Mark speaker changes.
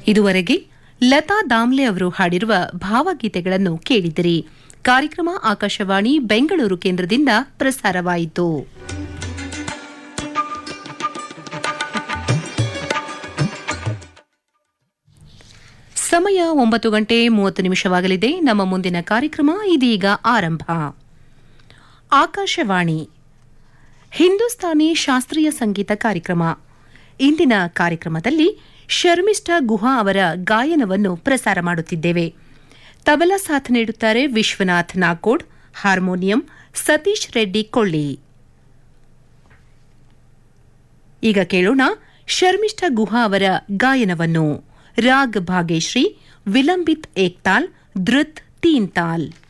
Speaker 1: ಇದುವರೆಗೆ ಲತಾ ದಾಮ್ಲೆ ಅವರು ಹಾಡಿರುವ ಭಾವಗೀತೆಗಳನ್ನು ಕೇಳಿದಿರಿ ಕಾರ್ಯಕ್ರಮ ಆಕಾಶವಾಣಿ ಬೆಂಗಳೂರು ಕೇಂದ್ರದಿಂದ ಪ್ರಸಾರವಾಯಿತು ಸಮಯ ಒಂಬತ್ತು ಗಂಟೆ ಮೂವತ್ತು ನಿಮಿಷವಾಗಲಿದೆ ನಮ್ಮ ಮುಂದಿನ ಕಾರ್ಯಕ್ರಮ ಇದೀಗ ಆರಂಭ ಆಕಾಶವಾಣಿ ಹಿಂದೂಸ್ತಾನಿ ಶಾಸ್ತ್ರೀಯ ಸಂಗೀತ ಕಾರ್ಯಕ್ರಮ ಇಂದಿನ ಕಾರ್ಯಕ್ರಮದಲ್ಲಿ ಶರ್ಮಿಷ್ಠಾ ಗುಹಾ ಅವರ ಗಾಯನವನ್ನು ಪ್ರಸಾರ ಮಾಡುತ್ತಿದ್ದೇವೆ ತಬಲಾ ಸಾಥ್ ನೀಡುತ್ತಾರೆ ವಿಶ್ವನಾಥ್ ನಾಕೋಡ್ ಹಾರ್ಮೋನಿಯಂ ಸತೀಶ್ ರೆಡ್ಡಿ ಕೊಳ್ಳಿ ಈಗ ಕೇಳೋಣ ಶರ್ಮಿಷ್ಠಾ ಗುಹಾ ಅವರ ಗಾಯನವನ್ನು ರಾಗ್ ಭಾಗ್ಯಶ್ರೀ ವಿಲಂಬಿತ್ ಏಕ್ತಾಲ್ ಧೃತ್ ತೀನ್ ತಾಲ್